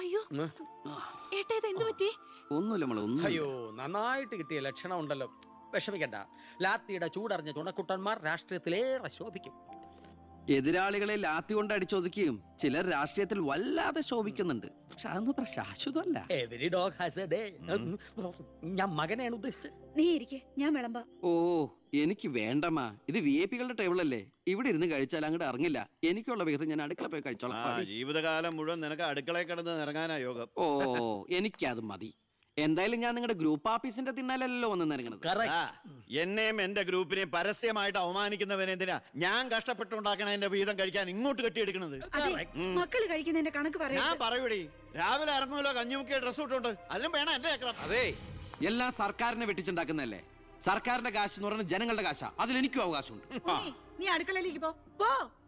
അയ്യോ ഏട്ടാ ഇത് എന്ത് പറ്റി ഒന്നുമില്ല മോളെ ഒന്നും അയ്യോ നന്നായിട്ട് കിട്ടിയ ലക്ഷണം ഉണ്ടല്ലോ വിഷമിക്കണ്ട ലാത്തിയുടെ ചൂടറിഞ്ഞ തുണക്കുട്ടന്മാർ രാഷ്ട്രീയത്തിലേറെ ശോഭിക്കും എതിരാളികളെ ലാത്തി കൊണ്ട് അടിച്ചൊതുക്കിയും ചിലർ രാഷ്ട്രീയത്തിൽ വല്ലാതെ ശോഭിക്കുന്നുണ്ട് പക്ഷെ അതൊന്നും അത്ര ശാശ്വതമല്ല every dog has a day ഞാൻ മകനെയാണ് ഉദ്ദേശിച്ചത് നീ ഇരിക്കെ ഞാൻ വിളമ്പാ ഓ എനിക്ക് വേണ്ടമ്മാ ഇത് വി ഐ പികളുടെ ടേബിളല്ലേ ഇവിടെ ഇരുന്ന് കഴിച്ചാൽ അങ്ങോട്ട് ഇറങ്ങില്ല എനിക്കുള്ള വിഹിതം ഞാൻ അടുക്കള പോയി ആ കഴിച്ചോളാം പാടി. ജീവിതകാലം മുഴുവൻ നിനക്ക് അടുക്കളയിൽ കിടന്ന് ഇറങ്ങാനാ യോഗം ഓ എനിക്കത് മതി എന്തായാലും ഞാൻ നിങ്ങളുടെ ഗ്രൂപ്പ് ആഫീസിന്റെ തിന്നാലല്ലോ വന്ന് നിറങ്ങണത് ആ, എന്നെയും എന്റെ ഗ്രൂപ്പിനെയും പരസ്യമായിട്ട് അവമാനിക്കുന്നവനെന്തിനാ ഞാൻ കഷ്ടപ്പെട്ടുണ്ടാക്കണ എന്റെ വീതം കഴിക്കാൻ ഇങ്ങോട്ട് കെട്ടിയെടുക്കണത് അതെ മക്കള് കഴിക്കുന്നതിന്റെ കണക്ക് പറയാ ഞാൻ പറയൂടി രാവിലെ ഇറങ്ങുമല്ലോ കഞ്ഞുമുക്കിയ ഡ്രസ് ഇട്ടുണ്ട് അതിലും വേണം എന്റെ ചക്രം അതെ എല്ലാം സർക്കാരിനെ വെട്ടിച്ചുണ്ടാക്കുന്നതല്ലേ സർക്കാരിന്റെ കാശ് എന്ന് പറയുന്നത് ജനങ്ങളുടെ കാശാ അതിൽ എനിക്കും അവകാശമുണ്ട് ആ നീ അടുക്കളയിലേക്ക് പോ പോ